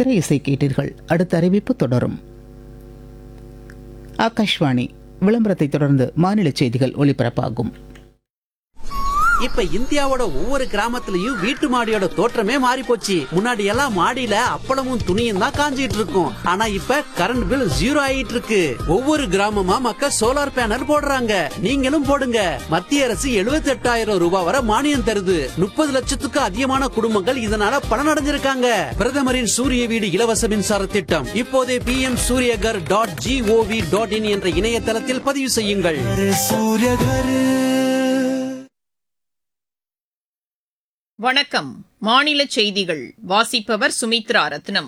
திரை இசை கேட்டீர்கள் அடுத்த அறிவிப்பு தொடரும் ஆகாஷ்வாணி விளம்பரத்தை தொடர்ந்து மாநில செய்திகள் ஒலிபரப்பாகும் இப்ப இந்தியாவோட ஒவ்வொரு கிராமத்துலயும் வீட்டு மாடியோட தோற்றமே மாறி போச்சு முன்னாடி எல்லாம் மாடியில அப்பளமும் துணியும் தான் காஞ்சிட்டு இருக்கும் ஆனா இப்ப கரண்ட் பில் ஜீரோ ஆயிட்டு இருக்கு ஒவ்வொரு கிராமமா மக்கள் சோலார் பேனல் போடுறாங்க நீங்களும் போடுங்க மத்திய அரசு 78000 ரூபாய் வரை மானியம் தருது முப்பது லட்சத்துக்கு அதிகமான குடும்பங்கள் இதனால பலனடைஞ்சிருக்காங்க பிரதமரின் சூரிய வீடு இலவச மின்சார திட்டம் இப்போதே P M Suryaghar dot GOV dot in என்ற இணையதளத்தில் பதிவு செய்யுங்கள் வணக்கம் மாநில செய்திகள் வாசிப்பவர் சுமித்ரா ரத்னம்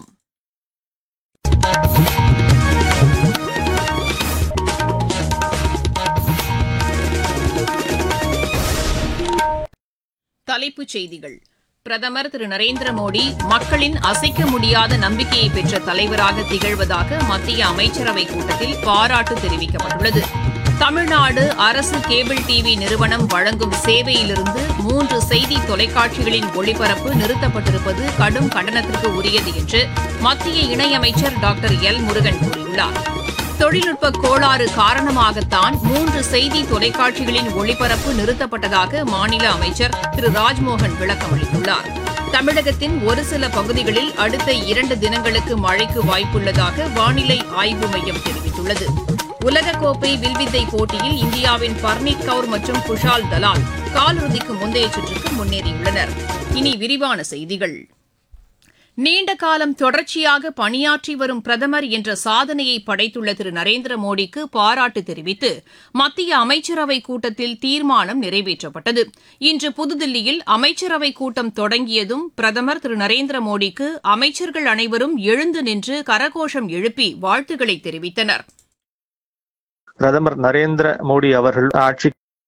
தலைப்புச் செய்திகள் பிரதமர் திரு நரேந்திர மோடி மக்களின் அசைக்க முடியாத நம்பிக்கையை பெற்ற தலைவராக திகழ்வதாக மத்திய அமைச்சரவைக் கூட்டத்தில் பாராட்டு தெரிவிக்கப்பட்டுள்ளது தமிழ்நாடு அரசு கேபிள் டிவி நிறுவனம் வழங்கும் சேவையிலிருந்து மூன்று செய்தி தொலைக்காட்சிகளின் ஒளிபரப்பு நிறுத்தப்பட்டிருப்பது கடும் கண்டனத்திற்கு உரியது என்று மத்திய இணையமைச்சர் டாக்டர் எல் முருகன் கூறியுள்ளார் தொழில்நுட்ப கோளாறு காரணமாகத்தான் மூன்று செய்தி தொலைக்காட்சிகளின் ஒளிபரப்பு நிறுத்தப்பட்டதாக மாநில அமைச்சர் திரு ராஜ்மோகன் விளக்கம் அளித்துள்ளார் தமிழகத்தின் ஒரு சில பகுதிகளில் அடுத்த இரண்டு தினங்களுக்கு மழைக்கு வாய்ப்புள்ளதாக வானிலை ஆய்வு மையம் தெரிவித்துள்ளது உலகக்கோப்பை வில்வித்தை போட்டியில் இந்தியாவின் பர்னீத் கவுர் மற்றும் குஷால் தலால் காலிறுதிக்கு முந்தைய சுற்றுக்கு முன்னேறியுள்ளனர் இனி விரிவான செய்திகள் நீண்ட காலம் தொடர்ச்சியாக பணியாற்றி வரும் பிரதமர் என்ற சாதனையை படைத்துள்ள திரு நரேந்திர மோடிக்கு பாராட்டு தெரிவித்து மத்திய அமைச்சரவைக் கூட்டத்தில் தீர்மானம் நிறைவேற்றப்பட்டது இன்று புதுதில்லியில் அமைச்சரவைக் கூட்டம் தொடங்கியதும் பிரதமர் திரு நரேந்திர மோடிக்கு அமைச்சர்கள் அனைவரும் எழுந்து நின்று கரகோஷம் எழுப்பி வாழ்த்துக்களை தெரிவித்தனர் பிரதமர் நரேந்திர மோடி அவர்கள் ஆட்சி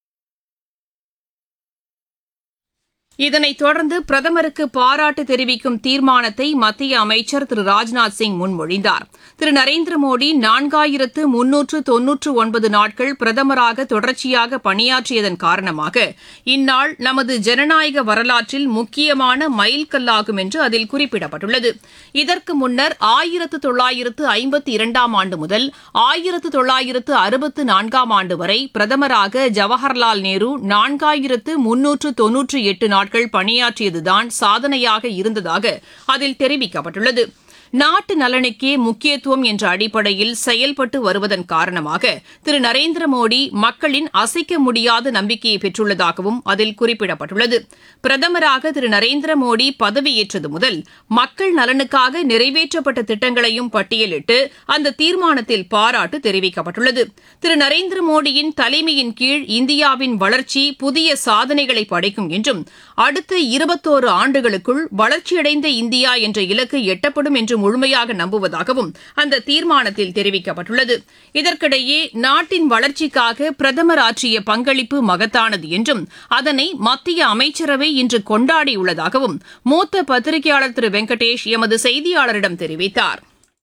இதனைத் தொடர்ந்து பிரதமருக்கு பாராட்டு தெரிவிக்கும் தீர்மானத்தை மத்திய அமைச்சர் திரு ராஜ்நாத் சிங் முன்மொழிந்தார் திரு நரேந்திர மோடி நான்காயிரத்து முன்னூற்று தொன்னூற்று ஒன்பது நாட்கள் பிரதமராக தொடர்ச்சியாக பணியாற்றியதன் காரணமாக இந்நாள் நமது ஜனநாயக வரலாற்றில் முக்கியமான மைல்கல்லாகும் என்று அதில் குறிப்பிடப்பட்டுள்ளது இதற்கு முன்னர் ஆயிரத்து தொள்ளாயிரத்து ஐம்பத்தி இரண்டாம் ஆண்டு முதல் ஆயிரத்து தொள்ளாயிரத்து அறுபத்து நான்காம் ஆண்டு வரை பிரதமராக ஜவஹர்லால் நேரு நான்காயிரத்து முன்னூற்று தொன்னூற்றி எட்டு நாட்கள் பணியாற்றியதுதான் சாதனையாக இருந்ததாக அதில் தெரிவிக்கப்பட்டுள்ளது நாட்டு நலனுக்கே முக்கியத்துவம் என்ற அடிப்படையில் செயல்பட்டு வருவதன் காரணமாக திரு நரேந்திர மோடி மக்களின் அசைக்க முடியாத நம்பிக்கையை பெற்றுள்ளதாகவும் அதில் குறிப்பிடப்பட்டுள்ளது பிரதமராக திரு நரேந்திர மோடி பதவியேற்றது முதல் மக்கள் நலனுக்காக நிறைவேற்றப்பட்ட திட்டங்களையும் பட்டியலிட்டு அந்த தீர்மானத்தில் பாராட்டு தெரிவிக்கப்பட்டுள்ளது திரு நரேந்திர மோடியின் தலைமையின் கீழ் இந்தியாவின் வளர்ச்சி புதிய சாதனைகளை படைக்கும் என்றும் அடுத்த இருபத்தோரு ஆண்டுகளுக்குள் வளர்ச்சியடைந்த இந்தியா என்ற இலக்கு எட்டப்படும் என்று முழுமையாக நம்புவதாகவும் அந்த தீர்மானத்தில் தெரிவிக்கப்பட்டுள்ளது இதற்கிடையே நாட்டின் வளர்ச்சிக்காக பிரதமர் ஆற்றிய பங்களிப்பு மகத்தானது என்றும் அதனை மத்திய அமைச்சரவை இன்று கொண்டாடியுள்ளதாகவும் மூத்த பத்திரிகையாளர் திரு வெங்கடேஷ் எமது செய்தியாளரிடம் தெரிவித்தார்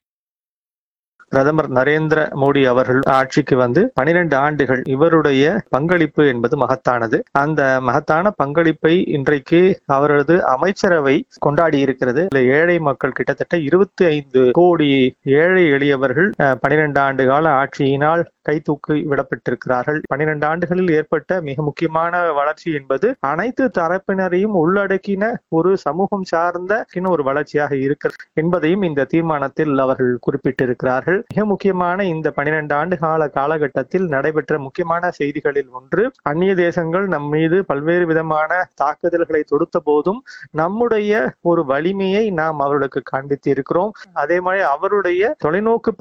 பிரதமர் நரேந்திர மோடி அவர்கள் ஆட்சிக்கு வந்து பனிரெண்டு ஆண்டுகள் இவருடைய பங்களிப்பு என்பது மகத்தானது அந்த மகத்தான பங்களிப்பை இன்றைக்கு அவரது அமைச்சரவை கொண்டாடி இருக்கிறது இதுல ஏழை மக்கள் கிட்டத்தட்ட இருபத்தி ஐந்து கோடி ஏழை எளியவர்கள் பனிரெண்டு ஆண்டு கால ஆட்சியினால் கை தூக்கி விடப்பட்டிருக்கிறார்கள் பனிரெண்டு ஆண்டுகளில் ஏற்பட்ட மிக முக்கியமான வளர்ச்சி என்பது அனைத்து தரப்பினரையும் உள்ளடக்கின ஒரு சமூகம் சார்ந்த ஒரு வளர்ச்சியாக இருக்கிறது என்பதையும் இந்த தீர்மானத்தில் அவர்கள் குறிப்பிட்டிருக்கிறார்கள் மிக முக்கியமான இந்த பனிரெண்டு ஆண்டு கால காலகட்டத்தில் நடைபெற்ற முக்கியமான செய்திகளில் ஒன்று அந்நிய தேசங்கள் நம் மீது பல்வேறு விதமான தாக்குதல்களை தொடுத்த போதும் நம்முடைய ஒரு வலிமையை நாம் அவர்களுக்கு காண்பித்து இருக்கிறோம் அதே மாதிரி அவருடைய தொலைநோக்கு